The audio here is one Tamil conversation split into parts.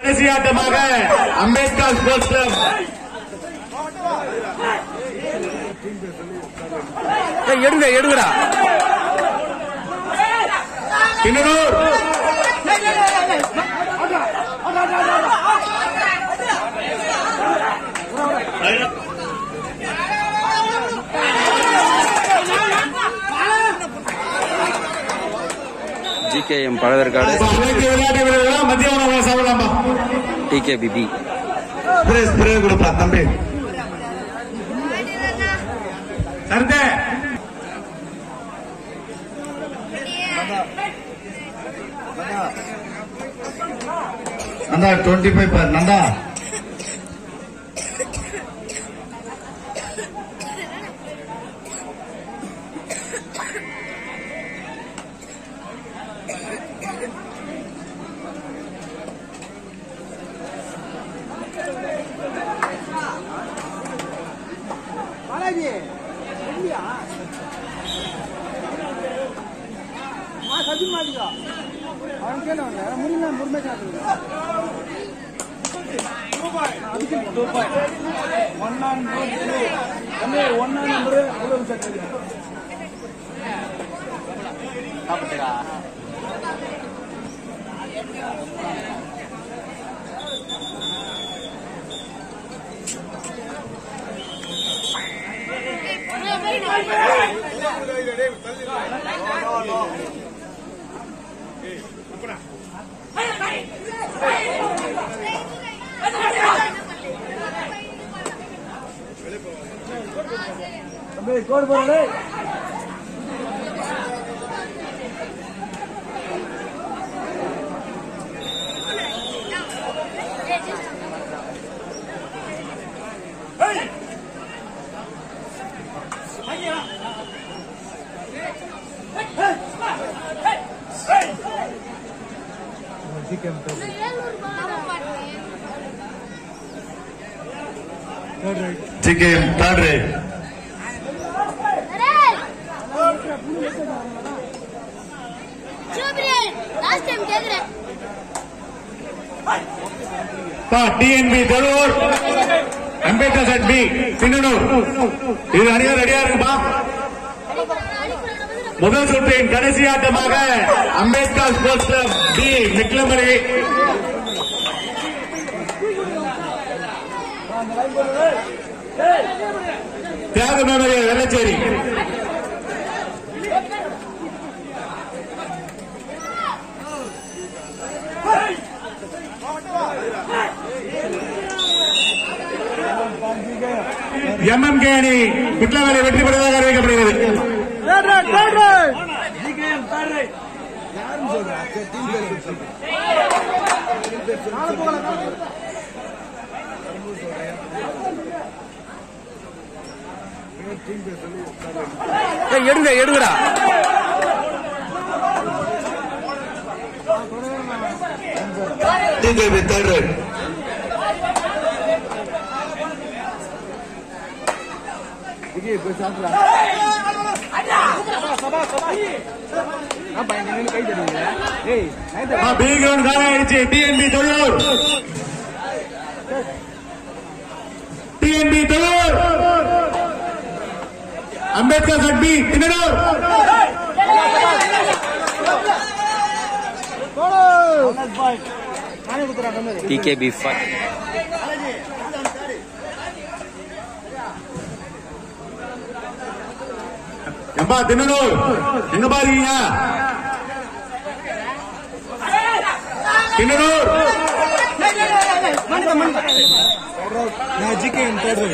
கடைசி ஆட்டமாக அம்பேத்கர் ஸ்போர்ட்ஸ் கிளப் ஏய், எடுங்க எடுங்கடா கிண்ணனூர் ஜிகேஎம் பழவேற்காடு அனைத்து விளையாட்டு வீரர்களும் மத்திய உணவு சாப்பிடலாமா டிகேபிபி ஸ்ப்ரே ஸ்ப்ரே கொடுப்பா தம்பி சரதே நந்தா டுவெண்ட்டி ஃபைவ் பார் நந்தா பாலாஜி இல்லையா மா சத்தி மாட்டிக்கோ அவன் கேட்டவங்க முடியல முழுமை சாப்பிடுங்க தம்பி கோடு போறே chicken third raid last time கேக்குறேன் TNB Thozhuvur Ambedkar set B Thinnanur இது அணியா ரெடியா இருக்குப்பா முதல் சுற்றின் கடைசி ஆட்டமாக அம்பேத்கர் ஸ்போர்ட்ஸ் கிளப் டி மிக்லமரி தியாக மெமரியல் வெள்ளச்சேரி எம்எம்கே அணி மிட்லமரி வெற்றி பெறுவதாக அறிவிக்கப்படுகிறது ஏய், எடுங்க எடுங்கடா டிகேபி தேர்ட் ரேட் போய் சாப்பிடலாம் கை தருவீங்க ஏய் நைட்டு பி கிரவுண்ட் காலி ஆயிடுச்சு TNB Thozhuvur TNB Thozhuvur Ambedkar set B Thinnanur நானே குத்துறேன் கம்மி டிகேபி ஃபைவ் எப்பா திண்ணனூர் எங்க பாருங்க திண்ணனூர் நான் ஜிகே தேர்ட்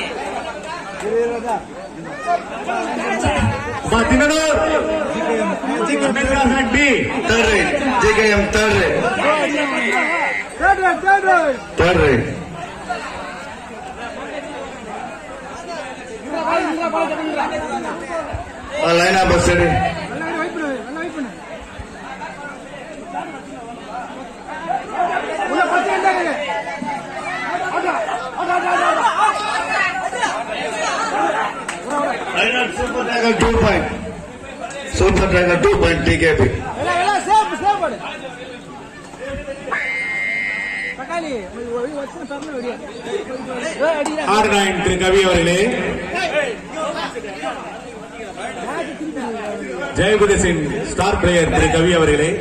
அப்பா Thinnanur Ambedkar set B third raid JKM third raid third right third right third raid லைனா பஸ் சரி நல்லா வெயிட் பண்ணு நல்லா வெயிட் பண்ணு உள்ள பத்து இருந்தாங்க ஆட்டா ஆட்டா ஆட்டா super tiger two point super tiger two point TKB எல்லாம் எல்லாம் சேஃப் சேஃப் பண்ணு ஆறு நாயின் திரு கவி அவர்களே ஜெயகுதேசின் ஸ்டார் பிளேயர் திரு கவி அவர்களே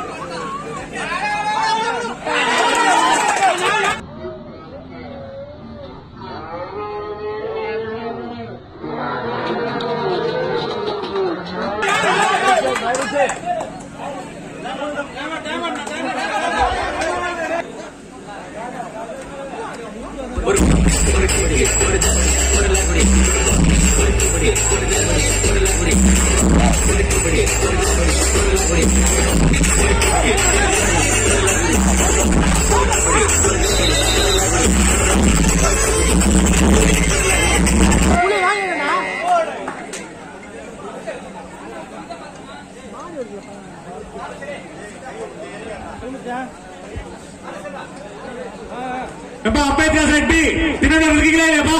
எப்பா அம்பேத்கர் ரெட்டி பின்னாடி இருக்கீங்களா இல்லையாப்பா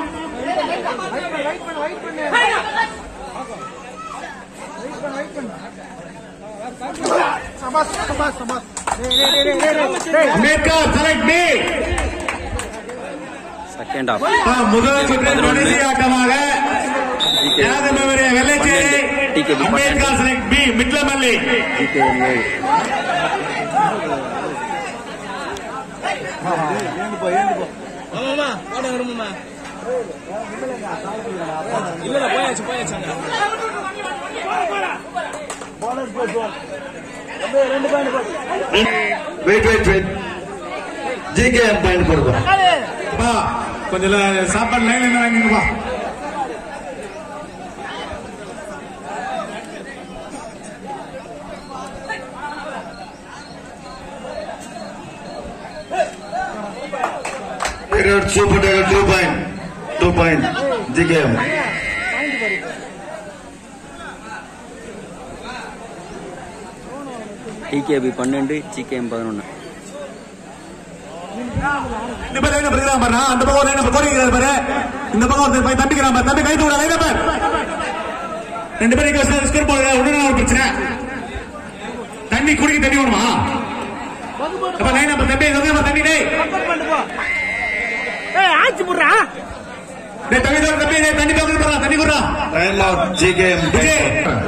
Ambedkar select B second half முதல் சுற்று கடைசி ஆட்டமாக யாதவருடைய Velachery TKB Ambedkar select B மிட்லமல்லி ஜிகேஎம் ஏழு wait wait wait GKM point கொடுக்கும் பா கொஞ்சம் சாப்பாடு லைன்ல இருந்து வாங்கிங்கப்பா super tiger two point two point GKM TKB பன்னெண்டு ஜிகேஎம் பதினொன்று இந்த பேர் லைன் இருக்கிறான் பாரு அந்த பக்கம் ஒரு லைன் கோரிக்கிறார் பாரு இந்த பக்கம் ஒருத்தர் போய் தம்பிக்கிறான் பாரு தம்பி கை தூட லைன் பாரு ரெண்டு பேரும் ஸ்கோர் போடுற உடனே ஒரு பிரச்சனை தண்ணி குடிக்க தண்ணி வேணுமா அப்ப லைன் அப்ப தம்பி எங்க தண்ணி டேய் ஆச்சு போடுறா டேய் தண்ணி தோற தம்பி டேய் தண்ணி தோற போறா தண்ணி குடுறா time out GKM Vijay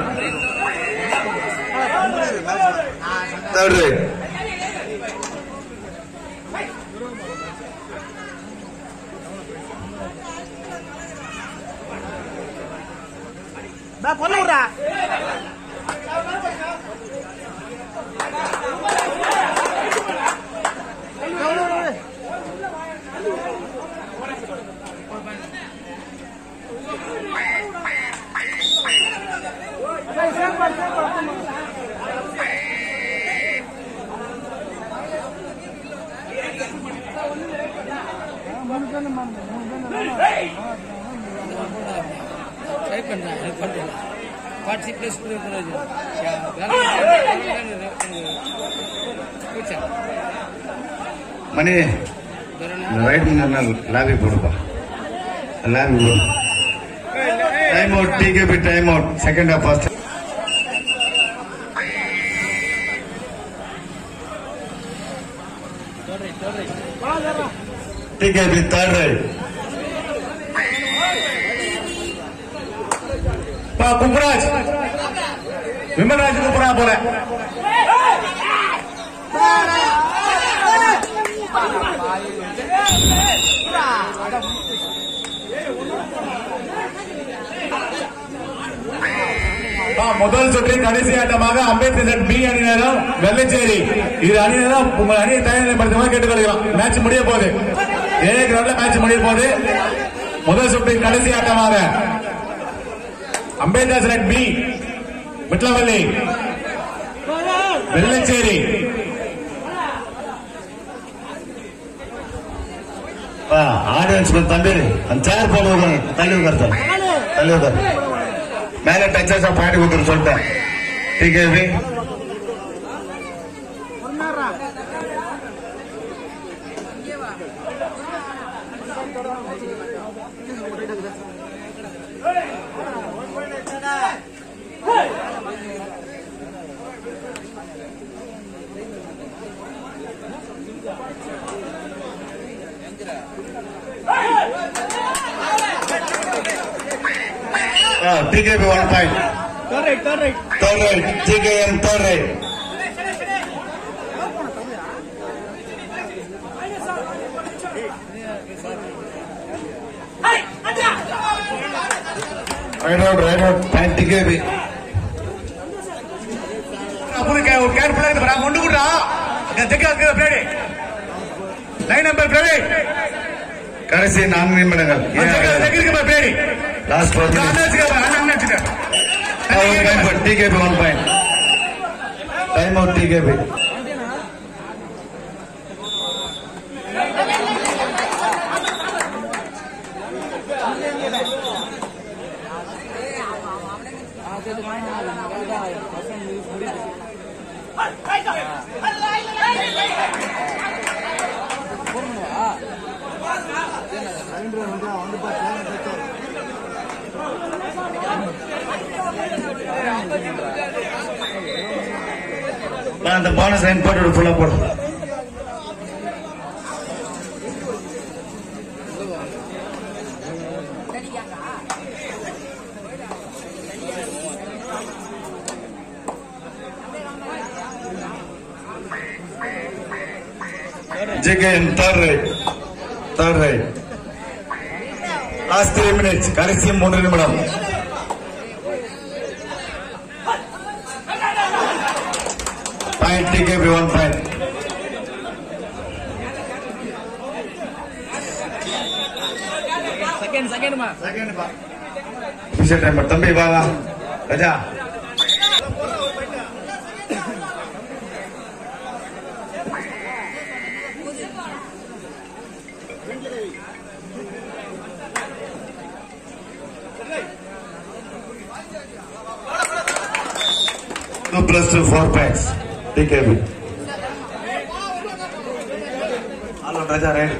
third right பொண்ணு விடுறா ட்ரை பண்றேன் ஹெல்ப் பண்றேன் ஃபார்ட்டி ப்ளஸ் இருக்கிறது மணி ரைட் லாபி போடுப்பா லாபி போடு time out TKB time out second half first TKB third right பா கும்பராஜ் விமல்ராஜ் கூப்பிடா போல பா, முதல் சுற்றின் கடைசி ஆட்டமாக அம்பேத்கர் பி அணியினரும் வெள்ளச்சேரி இது அணியினரும் உங்கள் அணியை தயார்நிலைப்படுத்துமாறு கேட்டுக்கொள்கிறோம் மேட்ச் முடிய போகுது ஏ கிரவுண்ட்ல மேட்ச் முடிய போகுது முதல் சுற்றின் கடைசி ஆட்டமாக அம்பேத்கர் செலக்ட் பி மிட்லவல்லி வெள்ளச்சேரி ஆடியன்ஸ் தம்பி அந்த சேர் போடுவாங்க தள்ளி உட்கார்த்தா தள்ளி உட்கார் மேல டச்சஸ் பாயிண்ட் கொடுத்துரு சொல்லிட்டேன் TKB TKB one point Turn right, turn right. Third right TKM third right right out right out point TKB புதுக்க ஒரு கேர்ஃபுல்லா இருந்து பாரு கொண்டு குடுறா தெக்க இருக்கிற பிளேடி லைன் நம்பர் பிரவீன் கடைசி நான்கு நிமிடங்கள் தெக்க இருக்க பிளேடி லாஸ்ட் ஃபோர் மினிட்ஸ் அண்ணா வச்சுக்க அண்ணா வச்சுக்க time for TKB one point time out TKB நான் அந்த போனஸ் லைன் போட்டு ஃபுல்லா போடு GKM third right third right last three minutes கடைசி மூன்று நிமிடம் point TKB one point Second, second, ma. Abhishek time தம்பி வா வா Raja Two plus two, four packs. TKB. Hello, Raja, right?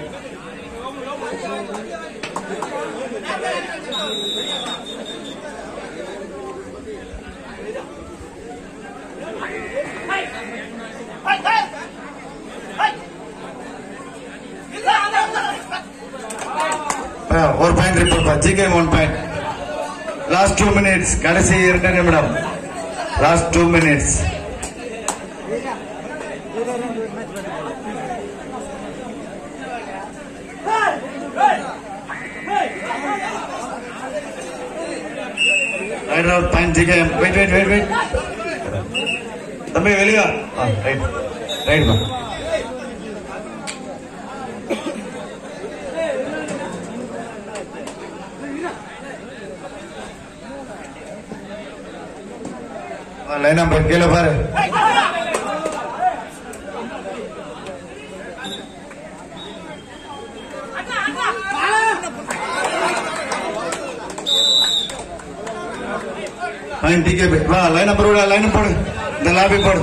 Ah, ஒரு point report GK one point last two minutes கடைசி இரண்டு நிமிடம் last two minutes right out point GK wait wait wait wait தம்பி வெளியா ரைட் ரைட் பா லைன் நம்பர் கீழே பாரு லைன் டிகே வா லைன் நம்பர் விட லைன் போடு இந்த லாபி போடு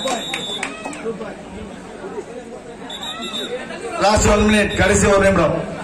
லாஸ்ட் ஒன் மினிட் கடைசி ஒரு நிமிடம்